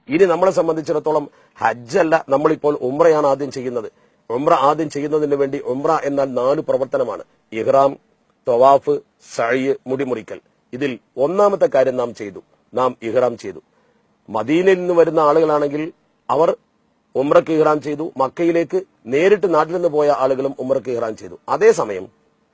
ഇനി നമ്മളെ സംബന്ധിച്ചിടത്തോളം ഹജ്ജല്ല നമ്മളിപ്പോൾ ഉംറയാണ് ആദ്യം ചെയ്യുന്നത് ഉംറ ആദ്യം ചെയ്യുന്നതിന് വേണ്ടി ഉംറ എന്നാൽ നാല് പ്രവർത്തനമാണ് ഇഹ്റാം തവാഫ് സഴി മുടിമുറിക്കൽ ഇതിൽ ഒന്നാമത്തെ കാര്യം നാം ചെയ്തു നാം ഇഹ്റാം ചെയ്തു മദീനയിൽ നിന്ന് വരുന്ന ആളുകളാണെങ്കിൽ അവർ ഉമ്രക്ക് ഇഹ്റാം ചെയ്തു മക്കയിലേക്ക് നേരിട്ട് നാട്ടിൽ നിന്ന് പോയ ആളുകളും ഉമ്രക്ക് ഇഹ്റാം ചെയ്തു അതേസമയം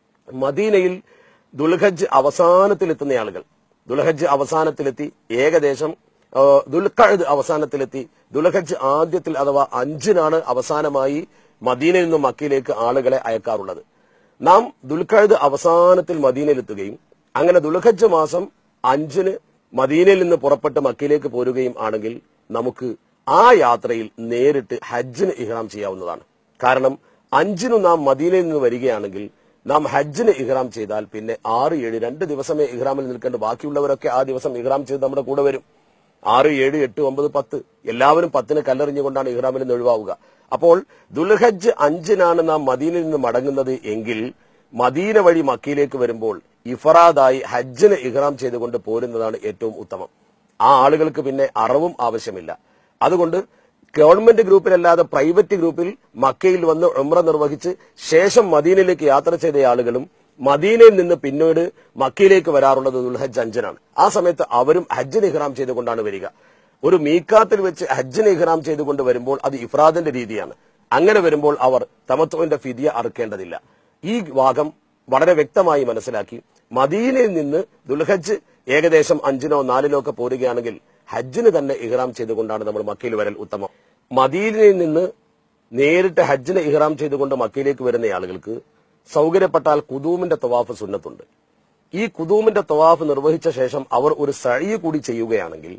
മദീനയിൽ ദുൽഹജ്ജ് അവസാനത്തിലെത്തുന്ന ആളുകൾ ദുൽഹജ്ജ് അവസാനത്തിലെത്തി ഏകദേശം ആ, ദുൽഖഅദ് അവസാനത്തിലെത്തി ദുൽഹജ്ജ് ആദ്യത്തിൽ അഥവാ അഞ്ചിനാണ് അവസാനമായി മദീനയിൽ നിന്നും മക്കയിലേക്ക് ആളുകളെ അയക്കാറുള്ളത് നാം ദുൽഖഅദ് അവസാനത്തിൽ മദീനയിലെത്തുകയും അങ്ങനെ ദുൽഹജ്ജ് മാസം അഞ്ചിന് മദീനയിൽ നിന്ന് പുറപ്പെട്ട് മക്കയിലേക്ക് പോരുകയും ആണെങ്കിൽ നമുക്ക് ആ യാത്രയിൽ നേരിട്ട് ഹജ്ജിന് ഇഹ്റാം ചെയ്യാവുന്നതാണ് കാരണം അഞ്ചിനു നാം മദീനയിൽ നിന്ന് വരികയാണെങ്കിൽ നാം ഹജ്ജിന് ഇഹ്റാം ചെയ്താൽ പിന്നെ ആറ് ഏഴ് രണ്ട് ദിവസമേ ഇഹ്റാമിൽ നിൽക്കേണ്ട ബാക്കിയുള്ളവരൊക്കെ ആ ദിവസം ഇഹ്റാം ചെയ്ത് നമ്മുടെ കൂടെ വരും ആറ് ഏഴ് എട്ട് ഒമ്പത് പത്ത് എല്ലാവരും പത്തിന് കല്ലെറിഞ്ഞുകൊണ്ടാണ് ഇഹ്റാമിൽ നിന്ന് ഒഴിവാവുക അപ്പോൾ ദുൽഹജ്ജ് അഞ്ചിനാണ് നാം മദീനയിൽ നിന്ന് മടങ്ങുന്നത് എങ്കിൽ മദീന വഴി മക്കയിലേക്ക് വരുമ്പോൾ ഇഫറാദായി ഹജ്ജിന് ഇഹ്റാം ചെയ്തുകൊണ്ട് പോരുന്നതാണ് ഏറ്റവും ഉത്തമം ആ ആളുകൾക്ക് പിന്നെ അറവും ആവശ്യമില്ല അതുകൊണ്ട് ഗവൺമെന്റ് ഗ്രൂപ്പിലല്ലാതെ പ്രൈവറ്റ് ഗ്രൂപ്പിൽ മക്കയിൽ വന്ന് ഉംറ നിർവഹിച്ച് ശേഷം മദീനയിലേക്ക് യാത്ര ചെയ്ത ആളുകളും മദീനയിൽ നിന്ന് പിന്നീട് മക്കയിലേക്ക് വരാറുള്ളത് ദുൽഹജ്ജ് അഞ്ചിനാണ് ആ സമയത്ത് അവരും ഹജ്ജിന് ഇഹ്റാം ചെയ്തുകൊണ്ടാണ് വരിക ഒരു മീക്കാത്തിൽ വെച്ച് ഹജ്ജിന് ഇഹ്റാം ചെയ്തുകൊണ്ട് വരുമ്പോൾ അത് ഇഫ്രാദിന്റെ രീതിയാണ് അങ്ങനെ വരുമ്പോൾ അവർ തമത്വന്റെ ഫിദിയ അറുക്കേണ്ടതില്ല ഈ ഭാഗം വളരെ വ്യക്തമായി മനസ്സിലാക്കി മദീനയിൽ നിന്ന് ദുൽഹജ്ജ് ഏകദേശം അഞ്ചിനോ നാലിനോ ഒക്കെ പോരുകയാണെങ്കിൽ ഹജ്ജിന് തന്നെ ഇഹ്റാം ചെയ്തുകൊണ്ടാണ് നമ്മൾ മക്കയിൽ വരൽ ഉത്തമം മദീനയിൽ നിന്ന് നേരിട്ട് ഹജ്ജിന് ഇഹ്റാം ചെയ്തുകൊണ്ട് മക്കയിലേക്ക് വരുന്ന ആളുകൾക്ക് സൗകര്യപ്പെട്ടാൽ കുതൂമിന്റെ തവാഫ് സുന്നത്തുണ്ട് ഈ കുതൂമിന്റെ തവാഫ് നിർവഹിച്ച ശേഷം അവർ ഒരു സഴി കൂടി ചെയ്യുകയാണെങ്കിൽ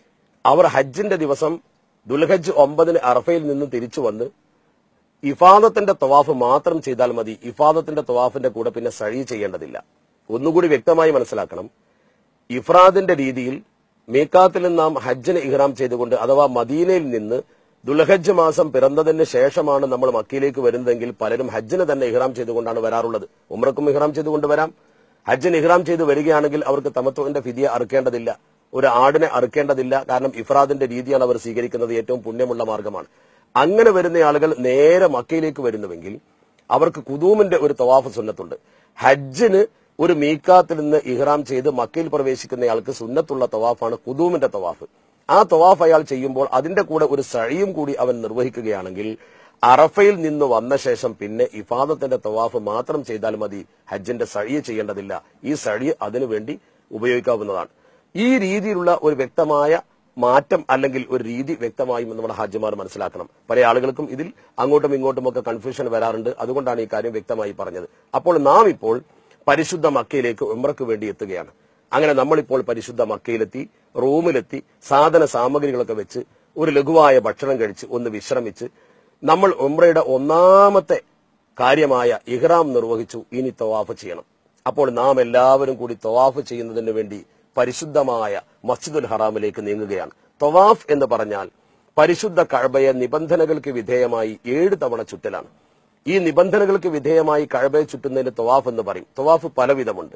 അവർ ഹജ്ജിന്റെ ദിവസം ദുൽഹജ്ജ് ഒമ്പതിന് അറഫയിൽ നിന്ന് തിരിച്ചു വന്ന് ഇഫാദത്തിന്റെ തവാഫ് മാത്രം ചെയ്താൽ മതി ഇഫാദത്തിന്റെ തവാഫിന്റെ കൂടെ പിന്നെ സഴി ചെയ്യേണ്ടതില്ല ഒന്നുകൂടി വ്യക്തമായി മനസ്സിലാക്കണം ഇഫ്രാദിന്റെ രീതിയിൽ മീക്കാത്തിൽ നിന്ന് നാം ഹജ്ജിന് ഇഹ്റാം ചെയ്തുകൊണ്ട് അഥവാ മദീനയിൽ നിന്ന് ദുൽഹജ്ജ് മാസം പിറന്നതിന് ശേഷമാണ് നമ്മൾ മക്കയിലേക്ക് വരുന്നതെങ്കിൽ പലരും ഹജ്ജിന് തന്നെ ഇഹ്റാം ചെയ്തുകൊണ്ടാണ് വരാറുള്ളത് ഉമ്രക്കും ഇഹ്റാം ചെയ്തുകൊണ്ട് വരാം ഹജ്ജിന് ഇഹ്റാം ചെയ്ത് വരികയാണെങ്കിൽ അവർക്ക് തമത്വന്റെ ഫിദിയ അറുക്കേണ്ടതില്ല ഒരു ആടിനെ അറുക്കേണ്ടതില്ല കാരണം ഇഫ്രാദിന്റെ രീതിയാണ് അവർ സ്വീകരിക്കുന്നത് ഏറ്റവും പുണ്യമുള്ള മാർഗമാണ് അങ്ങനെ വരുന്ന ആളുകൾ നേരെ മക്കയിലേക്ക് വരുന്നുവെങ്കിൽ അവർക്ക് കുതൂമിന്റെ ഒരു തവാഫ് സുന്നത്തുണ്ട് ഹജ്ജിന് ഒരു മീക്കാത്തിൽ നിന്ന് ഇഹ്റാം ചെയ്ത് മക്കയിൽ പ്രവേശിക്കുന്നയാൾക്ക് സുന്നത്തുള്ള തവാഫാണ് കുതൂമിന്റെ തവാഫ് ആ തവാഫ് അയാൾ ചെയ്യുമ്പോൾ അതിന്റെ കൂടെ ഒരു സഴിയും കൂടി അവൻ നിർവഹിക്കുകയാണെങ്കിൽ അറഫയിൽ നിന്ന് വന്ന ശേഷം പിന്നെ ഇഫാദത്തിന്റെ തവാഫ് മാത്രം ചെയ്താൽ മതി ഹജ്ജിന്റെ സഴിയ ചെയ്യേണ്ടതില്ല ഈ സഴി അതിനുവേണ്ടി ഉപയോഗിക്കാവുന്നതാണ് ഈ രീതിയിലുള്ള ഒരു വ്യക്തമായ മാറ്റം അല്ലെങ്കിൽ ഒരു രീതി വ്യക്തമായും നമ്മുടെ ഹാജിമാർ മനസ്സിലാക്കണം പല ആളുകൾക്കും ഇതിൽ അങ്ങോട്ടും ഇങ്ങോട്ടും ഒക്കെ കൺഫ്യൂഷൻ വരാറുണ്ട് അതുകൊണ്ടാണ് ഈ കാര്യം വ്യക്തമായി പറഞ്ഞത് അപ്പോൾ നാം ഇപ്പോൾ പരിശുദ്ധ മക്കയിലേക്ക് ഉമ്രക്ക് വേണ്ടി എത്തുകയാണ് അങ്ങനെ നമ്മളിപ്പോൾ പരിശുദ്ധ മക്കയിലെത്തി റൂമിലെത്തി സാധന സാമഗ്രികളൊക്കെ വെച്ച് ഒരു ലഘുവായ ഭക്ഷണം കഴിച്ച് ഒന്ന് വിശ്രമിച്ച് നമ്മൾ ഉമ്രയുടെ ഒന്നാമത്തെ കാര്യമായ ഇഹ്റാം നിർവഹിച്ചു ഇനി തവാഫ് ചെയ്യണം അപ്പോൾ നാം എല്ലാവരും കൂടി തവാഫ് ചെയ്യുന്നതിന് വേണ്ടി പരിശുദ്ധമായ മസ്ജിദുൽ ഹറാമിലേക്ക് നീങ്ങുകയാണ് തവാഫ് എന്ന് പറഞ്ഞാൽ പരിശുദ്ധ കഴബയെ നിബന്ധനകൾക്ക് വിധേയമായി ഏഴ് തവണ ചുറ്റലാണ് ഈ നിബന്ധനകൾക്ക് വിധേയമായി കഴബയെ ചുറ്റുന്നതിന് തവാഫ് എന്ന് പറയും തവാഫ് പലവിധമുണ്ട്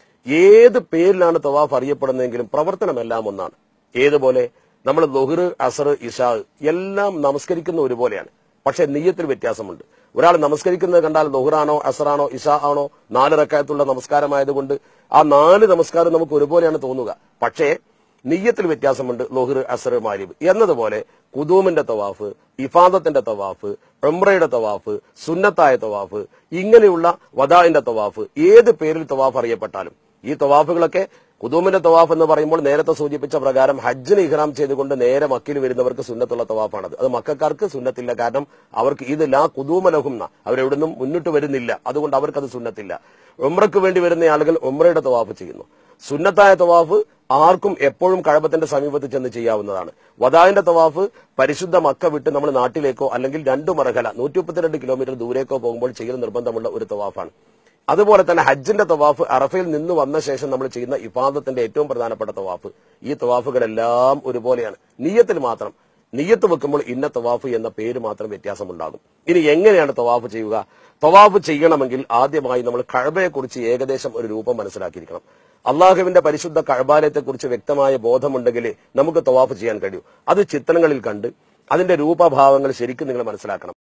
ഏത് പേരിലാണ് തവാഫ് അറിയപ്പെടുന്നതെങ്കിലും പ്രവർത്തനമെല്ലാം ഒന്നാണ് ഏതുപോലെ നമ്മൾ ദുഹർ അസർ ഇഷാ എല്ലാം നമസ്കരിക്കുന്ന ഒരുപോലെയാണ് പക്ഷെ നെയ്യത്തിൽ വ്യത്യാസമുണ്ട് ഒരാൾ നമസ്കരിക്കുന്നത് കണ്ടാൽ ദുഹറാണോ അസറാണോ ഇഷാ ആണോ നാല് റക്കായത്തുള്ള നമസ്കാരമായതുകൊണ്ട് ആ നാല് നമസ്കാരം നമുക്ക് ഒരുപോലെയാണ് തോന്നുക പക്ഷേ നെയ്യത്തിൽ വ്യത്യാസമുണ്ട് ലോഹിർ അസർ മാലിബ് എന്നതുപോലെ കുതൂമിന്റെ തവാഫ് ഇഫാദത്തിന്റെ തവാഫ് ഉംറയുടെ തവാഫ് സുന്നത്തായ തവാഫ് ഇങ്ങനെയുള്ള വദാഇന്റെ തവാഫ് ഏത് പേരിൽ തവാഫ് അറിയപ്പെട്ടാലും ഈ തവാഫുകളൊക്കെ കുതൂമിന്റെ തവാഫ് എന്ന് പറയുമ്പോൾ നേരത്തെ സൂചിപ്പിച്ച പ്രകാരം ഹജ്ജിന് ഇഹ്റാം ചെയ്തുകൊണ്ട് നേരെ മക്കിൽ വരുന്നവർക്ക് സുന്നത്തുള്ള തവാഫാണത് അത് മക്കാർക്ക് സുന്നത്തില്ല കാരണം അവർക്ക് ഇത് ലാ കുതൂമലഹുന്ന അവരെവിടുന്നും മുന്നിട്ട് വരുന്നില്ല അതുകൊണ്ട് അവർക്കത് സുന്നത്തില്ല ഉമ്രക്ക് വേണ്ടി വരുന്ന ആളുകൾ ഉമ്രയുടെ തവാഫ് ചെയ്യുന്നു സുന്നത്തായ തവാഫ് ആർക്കും എപ്പോഴും കഴബത്തിന്റെ സമീപത്ത് ചെന്ന് ചെയ്യാവുന്നതാണ് വദായിന്റെ തവാഫ് പരിശുദ്ധ മക്ക വിട്ട് നമ്മൾ നാട്ടിലേക്കോ അല്ലെങ്കിൽ രണ്ടു മറകല നൂറ്റി മുപ്പത്തിരണ്ട് കിലോമീറ്റർ ദൂരേക്കോ പോകുമ്പോൾ ചെയ്യൽ നിർബന്ധമുള്ള ഒരു തവാഫാണ് അതുപോലെ തന്നെ ഹജ്ജിന്റെ തവാഫ് അറഫയിൽ നിന്ന് വന്ന ശേഷം നമ്മൾ ചെയ്യുന്ന ഇഫാദത്തിന്റെ ഏറ്റവും പ്രധാനപ്പെട്ട തവാഫ് ഈ തവാഫുകളെല്ലാം ഒരുപോലെയാണ് നീയത്തിൽ മാത്രം നിയ്യത്ത് വെക്കുമ്പോൾ ഇന്ന തവാഫ് എന്ന പേര് മാത്രം വ്യത്യാസമുണ്ടാകും ഇനി എങ്ങനെയാണ് തവാഫ് ചെയ്യുക തവാഫ് ചെയ്യണമെങ്കിൽ ആദ്യമായി നമ്മൾ കഴബയെക്കുറിച്ച് ഏകദേശം ഒരു രൂപം മനസ്സിലാക്കിയിരിക്കണം അള്ളാഹുവിന്റെ പരിശുദ്ധ കഴബാലയത്തെക്കുറിച്ച് വ്യക്തമായ ബോധമുണ്ടെങ്കിൽ നമുക്ക് തവാഫ് ചെയ്യാൻ കഴിയൂ അത് ചിത്രങ്ങളിൽ കണ്ട് അതിന്റെ രൂപഭാവങ്ങൾ ശരിക്കും നിങ്ങൾ മനസ്സിലാക്കണം